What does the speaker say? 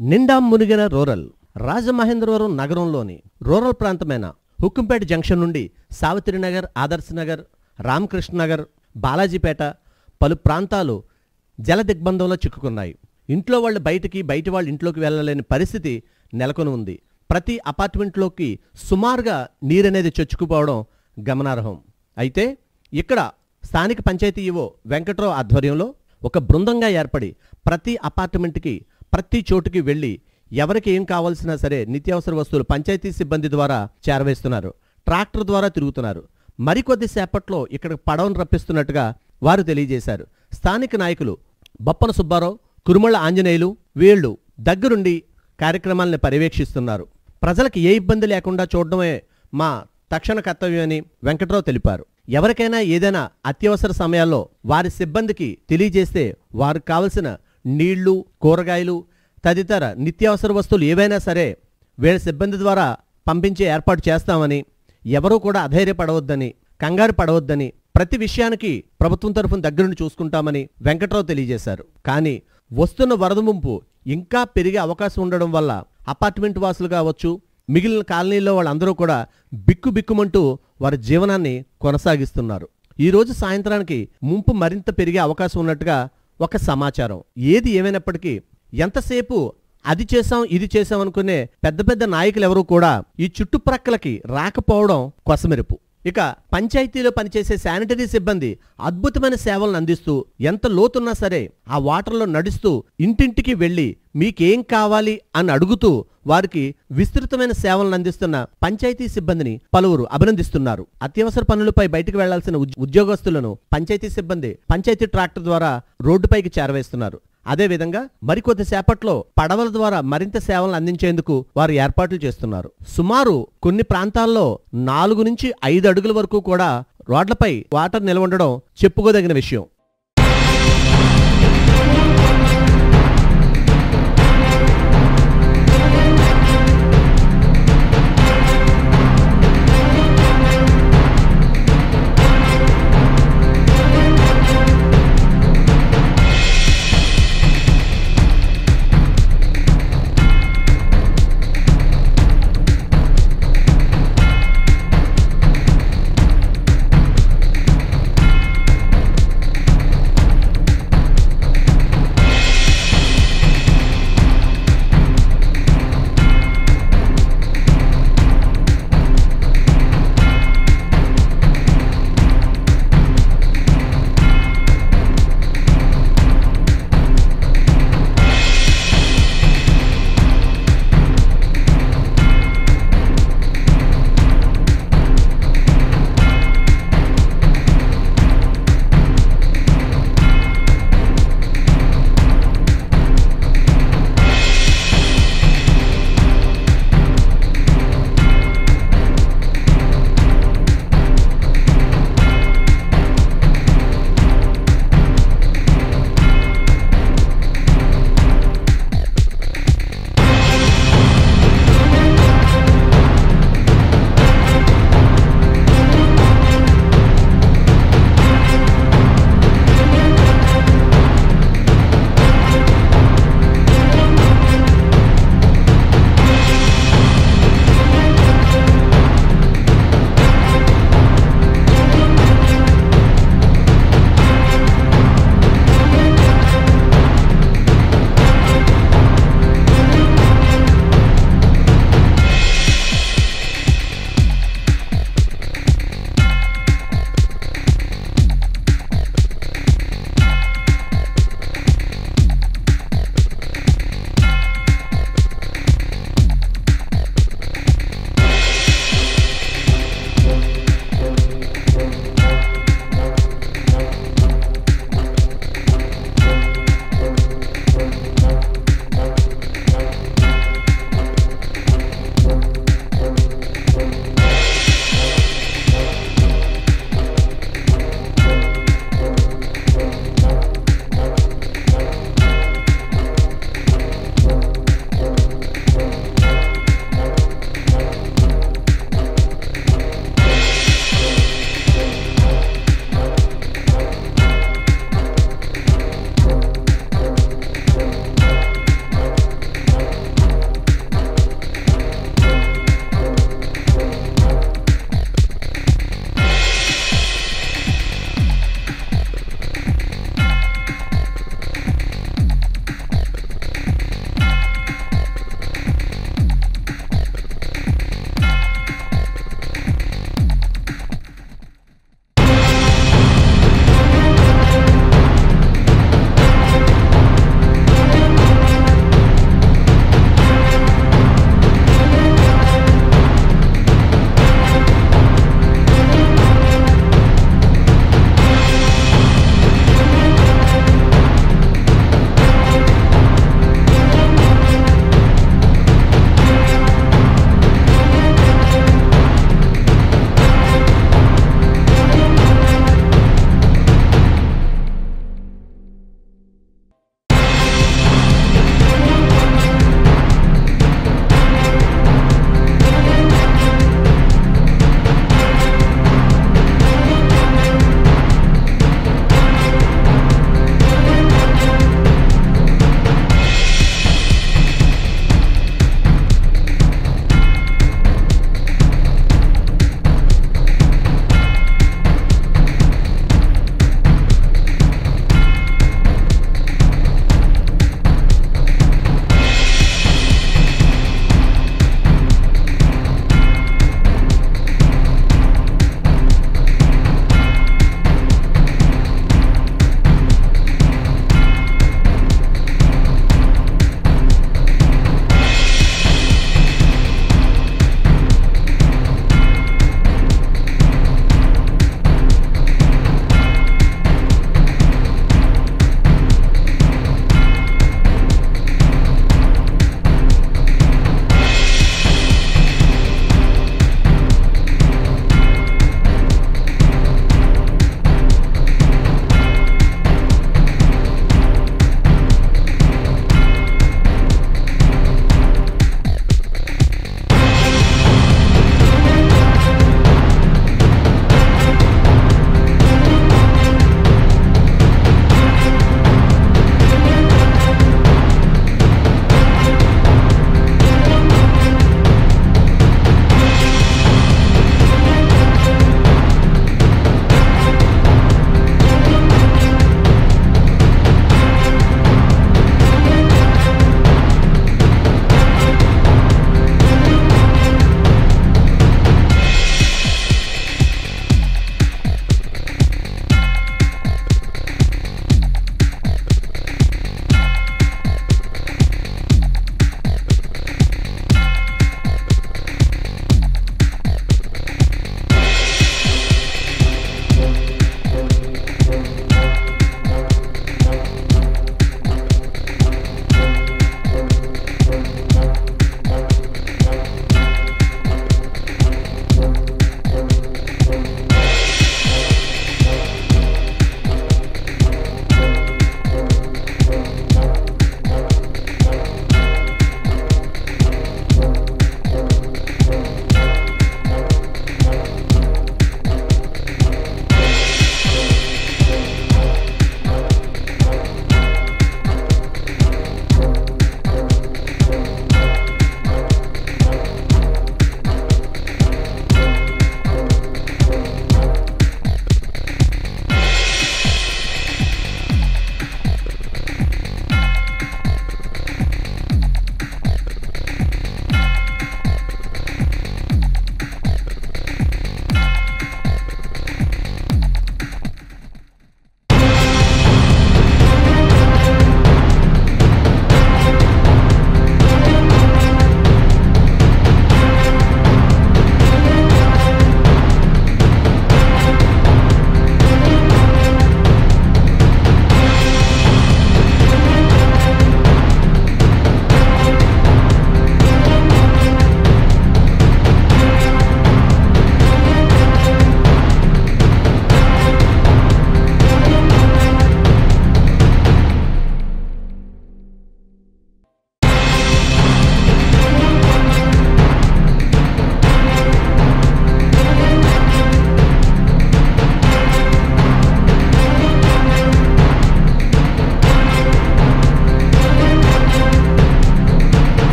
నిండా మునిగిన రూరల్ రాజమహేంద్రవరం నగరంలోని రూరల్ ప్రాంతమైన హుక్కుంపేట జంక్షన్ నుండి సావిత్రినగర్ ఆదర్శ్ నగర్ రామకృష్ణ నగర్ బాలాజీపేట పలు ప్రాంతాలు జల దిగ్బంధంలో చిక్కుకున్నాయి ఇంట్లో వాళ్ళు బయటికి బయట వాళ్ళు ఇంట్లోకి వెళ్ళలేని పరిస్థితి నెలకొని ఉంది ప్రతి అపార్ట్మెంట్లోకి సుమారుగా నీరనేది చొచ్చుకుపోవడం గమనార్హం అయితే ఇక్కడ స్థానిక పంచాయతీ ఈవో వెంకట్రావు ఆధ్వర్యంలో ఒక బృందంగా ఏర్పడి ప్రతి అపార్ట్మెంట్కి ప్రతి చోటుకి వెళ్ళి ఎవరికి ఏం కావాల్సినా సరే నిత్యావసర వస్తువులు పంచాయతీ సిబ్బంది ద్వారా చేరవేస్తున్నారు ట్రాక్టర్ ద్వారా తిరుగుతున్నారు మరికొద్ది సేపట్లో ఇక్కడ పడవను రప్పిస్తున్నట్టుగా వారు తెలియజేశారు స్థానిక నాయకులు బొప్పన సుబ్బారావు కురుమళ్ళ ఆంజనేయులు వీళ్ళు దగ్గరుండి కార్యక్రమాలను పర్యవేక్షిస్తున్నారు ప్రజలకు ఏ ఇబ్బంది లేకుండా చూడడమే మా తక్షణ కర్తవ్యమని వెంకట్రావు తెలిపారు ఎవరికైనా ఏదైనా అత్యవసర సమయాల్లో వారి సిబ్బందికి తెలియజేస్తే వారికి కావలసిన నీళ్లు కూరగాయలు తదితర నిత్యావసర వస్తువులు ఏవైనా సరే వీళ్ళ సిబ్బంది ద్వారా పంపించే ఏర్పాటు చేస్తామని ఎవరూ కూడా అధైర్యపడవద్దని కంగారు పడవద్దని ప్రతి విషయానికి ప్రభుత్వం తరఫున దగ్గరుండి చూసుకుంటామని వెంకట్రావు తెలియజేశారు కానీ వస్తున్న వరద ముంపు ఇంకా పెరిగే అవకాశం ఉండడం వల్ల అపార్ట్మెంట్ వాసులు కావచ్చు మిగిలిన కాలనీల్లో వాళ్ళందరూ కూడా బిక్కు బిక్కుమంటూ వారి జీవనాన్ని కొనసాగిస్తున్నారు ఈ రోజు సాయంత్రానికి ముంపు మరింత పెరిగే అవకాశం ఉన్నట్టుగా ఒక సమాచారం ఏది ఏమైనప్పటికీ ఎంతసేపు అది చేశాం ఇది చేశాం అనుకునే పెద్ద పెద్ద నాయకులు ఎవరు కూడా ఈ చుట్టుప్రక్కలకి రాకపోవడం కొసమెరుపు ఇక పంచాయతీలో పనిచేసే శానిటరీ సిబ్బంది అద్భుతమైన సేవలను అందిస్తూ ఎంత లోతున్నా సరే ఆ వాటర్లో నడుస్తూ ఇంటింటికి వెళ్ళి మీకేం కావాలి అని అడుగుతూ వారికి విస్తృతమైన సేవలను అందిస్తున్న పంచాయతీ సిబ్బందిని పలువురు అభినందిస్తున్నారు అత్యవసర పనులపై బయటకు వెళ్లాల్సిన ఉద్- ఉద్యోగస్తులను పంచాయతీ సిబ్బంది పంచాయతీ ట్రాక్టర్ ద్వారా రోడ్డుపైకి చేరవేస్తున్నారు అదేవిధంగా మరికొద్ది సేపట్లో పడవల ద్వారా మరింత సేవలను అందించేందుకు వారు ఏర్పాట్లు చేస్తున్నారు సుమారు కొన్ని ప్రాంతాల్లో నాలుగు నుంచి ఐదు అడుగుల వరకు కూడా రోడ్లపై వాటర్ నిలవ ఉండడం చెప్పుకోదగిన విషయం